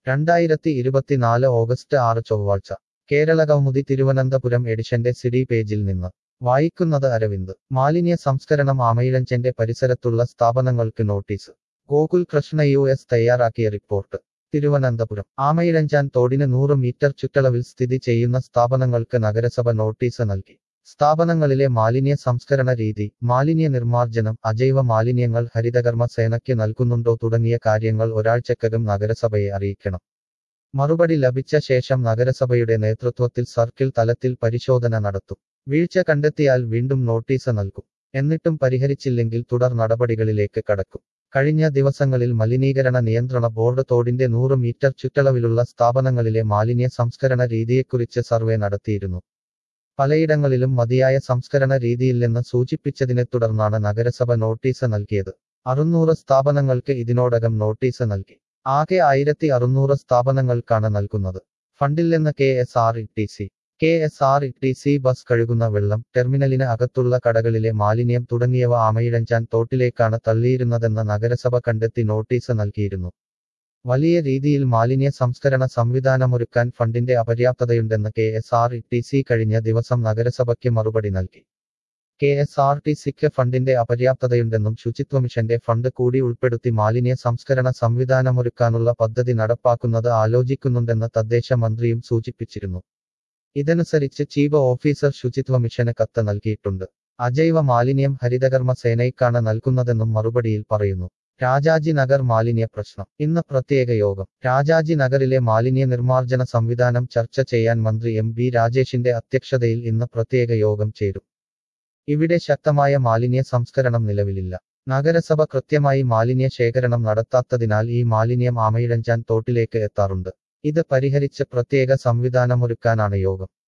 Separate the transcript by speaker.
Speaker 1: രണ്ടായിരത്തി ഇരുപത്തിനാല് ഓഗസ്റ്റ് ആറ് ചൊവ്വാഴ്ച കേരള കൗമുദി തിരുവനന്തപുരം എഡിഷന്റെ സിഡി പേജിൽ നിന്ന് വായിക്കുന്നത് അരവിന്ദ് മാലിന്യ സംസ്കരണം ആമയിഴഞ്ചന്റെ പരിസരത്തുള്ള സ്ഥാപനങ്ങൾക്ക് notice Gokul Krishna U S തയ്യാറാക്കിയ റിപ്പോർട്ട് തിരുവനന്തപുരം ആമയിഴഞ്ചാൻ തോടിന് നൂറ് മീറ്റർ ചുറ്റളവിൽ സ്ഥിതി ചെയ്യുന്ന സ്ഥാപനങ്ങൾക്ക് നഗരസഭ നോട്ടീസ് നൽകി സ്ഥാപനങ്ങളിലെ മാലിന്യ സംസ്കരണ രീതി മാലിന്യ നിർമ്മാർജ്ജനം അജൈവ മാലിന്യങ്ങൾ ഹരിതകർമ്മ സേനയ്ക്ക് നൽകുന്നുണ്ടോ തുടങ്ങിയ കാര്യങ്ങൾ ഒരാഴ്ചക്കകം നഗരസഭയെ അറിയിക്കണം മറുപടി ലഭിച്ച ശേഷം നഗരസഭയുടെ നേതൃത്വത്തിൽ സർക്കിൾ തലത്തിൽ പരിശോധന നടത്തും വീഴ്ച കണ്ടെത്തിയാൽ വീണ്ടും നോട്ടീസ് നൽകും എന്നിട്ടും പരിഹരിച്ചില്ലെങ്കിൽ തുടർ നടപടികളിലേക്ക് കടക്കും കഴിഞ്ഞ ദിവസങ്ങളിൽ മലിനീകരണ നിയന്ത്രണ ബോർഡ് തോടിന്റെ നൂറ് മീറ്റർ ചുറ്റളവിലുള്ള സ്ഥാപനങ്ങളിലെ മാലിന്യ സംസ്കരണ രീതിയെക്കുറിച്ച് സർവേ നടത്തിയിരുന്നു പലയിടങ്ങളിലും മതിയായ സംസ്കരണ രീതിയില്ലെന്ന് സൂചിപ്പിച്ചതിനെ തുടർന്നാണ് നഗരസഭ നോട്ടീസ് നൽകിയത് അറുന്നൂറ് സ്ഥാപനങ്ങൾക്ക് ഇതിനോടകം നോട്ടീസ് നൽകി ആകെ ആയിരത്തി അറുന്നൂറ് സ്ഥാപനങ്ങൾക്കാണ് നൽകുന്നത് ഫണ്ടില്ലെന്ന് K S R E T K S S R E T സി ബസ് കഴുകുന്ന വെള്ളം ടെർമിനലിന് അകത്തുള്ള കടകളിലെ മാലിന്യം തുടങ്ങിയവ ആമയിഴഞ്ചാൻ തോട്ടിലേക്കാണ് തള്ളിയിരുന്നതെന്ന് നഗരസഭ കണ്ടെത്തി നോട്ടീസ് നൽകിയിരുന്നു വലിയ രീതിയിൽ മാലിന്യ സംസ്കരണ സംവിധാനമൊരുക്കാൻ ഫണ്ടിന്റെ അപര്യാപ്തതയുണ്ടെന്ന് K S R E T സി കഴിഞ്ഞ ദിവസം നഗരസഭയ്ക്ക് മറുപടി നൽകി കെ എസ് ആർ ടി സിക്ക് ഫണ്ടിന്റെ അപര്യാപ്തതയുണ്ടെന്നും ശുചിത്വ മിഷന്റെ ഫണ്ട് കൂടി ഉൾപ്പെടുത്തി മാലിന്യ സംസ്കരണ സംവിധാനമൊരുക്കാനുള്ള പദ്ധതി നടപ്പാക്കുന്നത് ആലോചിക്കുന്നുണ്ടെന്ന് തദ്ദേശ മന്ത്രിയും സൂചിപ്പിച്ചിരുന്നു ഇതനുസരിച്ച് ചീഫ് ഓഫീസർ ശുചിത്വ മിഷന് കത്ത് നൽകിയിട്ടുണ്ട് അജൈവ മാലിന്യം ഹരിതകർമ്മ സേനയ്ക്കാണ് നൽകുന്നതെന്നും മറുപടിയിൽ പറയുന്നു രാജാജി നഗർ മാലിന്യ പ്രശ്നം ഇന്ന് പ്രത്യേക യോഗം രാജാജി നഗറിലെ മാലിന്യ നിർമ്മാർജ്ജന സംവിധാനം ചർച്ച ചെയ്യാൻ മന്ത്രി എം ബി രാജേഷിന്റെ അധ്യക്ഷതയിൽ ഇന്ന് പ്രത്യേക യോഗം ചേരും ഇവിടെ ശക്തമായ മാലിന്യ സംസ്കരണം നിലവിലില്ല നഗരസഭ കൃത്യമായി മാലിന്യ ശേഖരണം നടത്താത്തതിനാൽ ഈ മാലിന്യം ആമയിഴഞ്ചാൻ തോട്ടിലേക്ക് എത്താറുണ്ട് ഇത് പരിഹരിച്ച് പ്രത്യേക സംവിധാനമൊരുക്കാനാണ് യോഗം